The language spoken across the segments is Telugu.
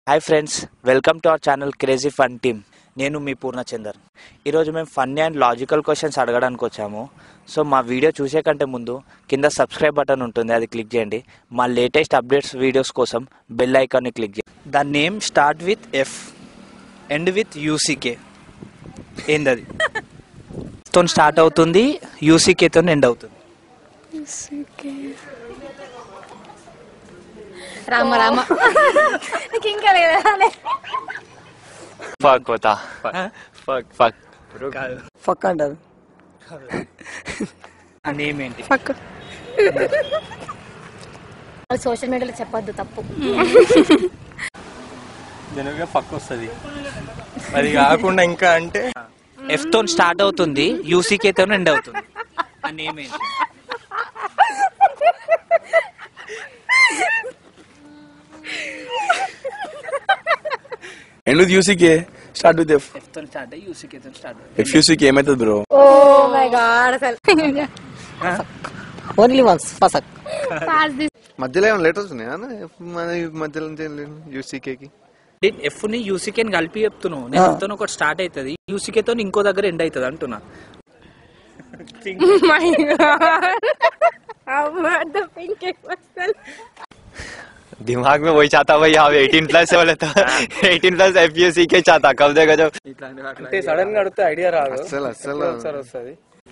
Hi friends welcome to our channel crazy fun team నేను మీ పూర్ణచందర్ ఈరోజు మేము ఫన్నీ అండ్ లాజికల్ క్వశ్చన్స్ అడగడానికి వచ్చాము సో మా వీడియో చూసే కంటే ముందు కింద సబ్స్క్రైబ్ బటన్ ఉంటుంది అది క్లిక్ చేయండి మా లేటెస్ట్ అప్డేట్స్ వీడియోస్ కోసం బెల్ ఐకాన్ని క్లిక్ చేయండి the name start with F end with U C K ఏంది అది తో స్టార్ట్ అవుతుంది యూసీకేతో ఎండ్ అవుతుంది రామ రామ నీకు ఇంకా లేదా ఫక్ పోతా ఫక్ ఫక్ ఫక్ అంటారు ఆ నేమ్ ఏంటి అది సోషల్ మీడియాలో చెప్పొద్దు తప్పు జనరల్గా ఫక్ వస్తుంది అది కాకుండా ఇంకా అంటే ఎఫ్ తో స్టార్ట్ అవుతుంది యూసీకేతో ఎండ్ అవుతుంది ఆ నేమ్ ఏంటి end with U C K start with F F తో స్టార్ట్ అయ్యి యూసీకేతో స్టార్ట్ ఎఫ్ యూసీకే ఏమవుతుంది బ్రో ఓ మై గాడ్ అసలు ఓన్లీ వన్స్ ఫసక్ పాస్ దిస్ మధ్యలో ఏమైనా లెటర్స్ ఉన్నాయా మన మధ్యలో నుంచి ఏం లేదు యూసీకేకి ఎఫ్ ని యూసీకే ని కలిపి చెప్తున్నావు నేను F తోని ఒకటి స్టార్ట్ అవుతుంది యూసీకే తో ఇంకో దగ్గర ఎండ్ అవుతుంది అంటున్నా మై గాడ్ అవ్వడ్ ద పింక్ అసలు दिमाग में वही चाहता भाई हाँ एटीन प्लस है बोले तो eighteen plus F U C K चाहता कब देगा जब అంటే సడన్ గా అడిగితే ఐడియా రాదు అసలు అసలు ఒకసారి వస్తుంది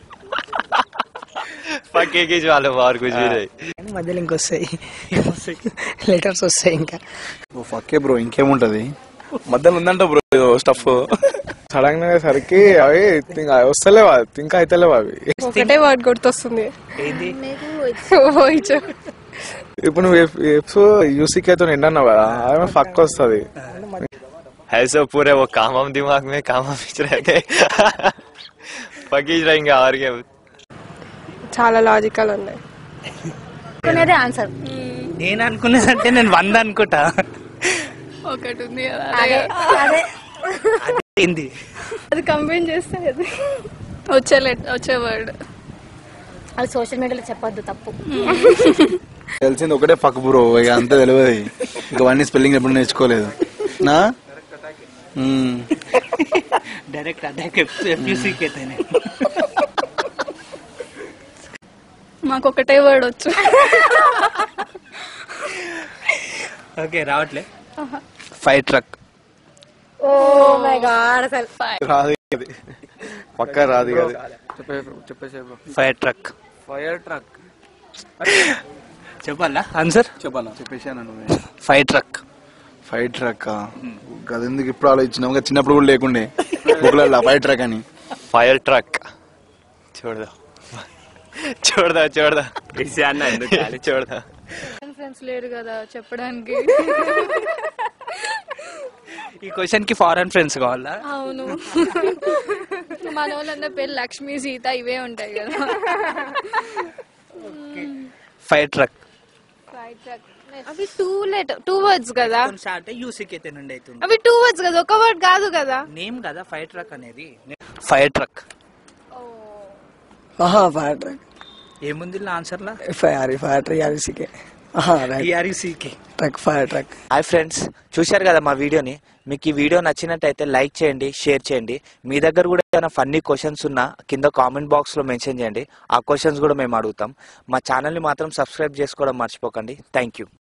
फक एक ही मालूम और कुछ भी नहीं మధ్యలో ఇంకొస్తాయి లెటర్స్ వస్తాయి ఇంకా ఓ ఫక్కే బ్రో ఇంకేముంటది మధ్యలో ఉందంట బ్రో స్టఫ్ సడన్ గా సరికి అవి ఇంకా వస్తలేవా ఇంకా అయితలేవు అవి ఒకటే వర్డ్ గుర్తొస్తుంది ఏంది ఓయిచో ఇప్పుడు నువ్వు ఎఫ్ యూసీకే తో నిండన్నావు కదా అదే ఫక్ వస్తుంది ऐसे पूरे वो काम हम दिमाग में काम हम बीच रहते फकीज रहेंगे और क्या చాలా లాజికల్ ఉన్నాయి అనుకునేదే ఆన్సర్ నేను అనుకునేదంటే నేను వంద అనుకుంటా ఒకటి ఉంది కదా అదే అదే ఏంది అది కంబైన్ చేస్తే అది వచ్చే లెట్ వచ్చే వర్డ్ అది సోషల్ మీడియాలో చెప్పొద్దు తప్పు తెలిసింది ఒకటే ఫక్ బ్రో ఇక అంతే తెలియదు ఇక అవన్నీ స్పెల్లింగ్ ఎప్పుడు నేర్చుకోలేదు నా మ్మ్. డైరెక్ట్ అటాక్ ఎఫ్ యూసీకే తోనే మాకు ఒకటే వర్డ్ వచ్చు ఓకే రావట్లే fire truck oh my God అసలు రాదు అది పక్క రాదు అది చెప్పేసి ఫైర్ ట్రక్ ఫైర్ ట్రక్ చెప్పాలా ఆన్సర్ చెప్పాలా చెప్పేసాను నువ్వు ఫైర్ ట్రక్ ఫైట్ ట్రక్ గదెందుకు ఇప్పుడు ఆలోచించినాం ఇంకా చిన్నప్పుడు కూడా లేకుండే బుక్లలో ఫైట్ ట్రక్ అని फायर ट्रक छोड़ दो छोड़ दो छोड़ दो इसे आना है खाली छोड़ दो ఫ్రెండ్స్ లేరు కదా చెప్పడానికి ఈ క్వశ్చన్ కి ఫారెన్ ఫ్రెండ్స్ కావాలా అవును మన వాళ్ళందరి పేరు లక్ష్మి సీత ఇవే ఉంటాయి కదా ఫైర్ ట్రక్ అవి టూ లెటర్ టూ వర్డ్స్ కదా స్టార్ట్ యూసీకే నుండి అవుతుంది అవి టూ వర్డ్స్ కదా ఒక వర్డ్ కాదు కదా నేమ్ కదా ఫైర్ ట్రక్ అనేది ఫైర్ ట్రక్ ఆహా ఫైర్ ట్రక్ ఏముంది ఆన్సర్ లా F I R fire truck R C K right T R U C K truck fire truck hi friends చూశారు కదా మా వీడియోని మీకు ఈ వీడియో నచ్చినట్టయితే లైక్ చేయండి షేర్ చేయండి మీ దగ్గర కూడా ఏమైనా ఫన్నీ క్వశ్చన్స్ ఉన్నా కింద కామెంట్ బాక్స్ లో మెన్షన్ చేయండి ఆ క్వశ్చన్స్ కూడా మేము అడుగుతాం మా ఛానల్ని మాత్రం సబ్స్క్రైబ్ చేసుకోవడం మర్చిపోకండి థ్యాంక్ యూ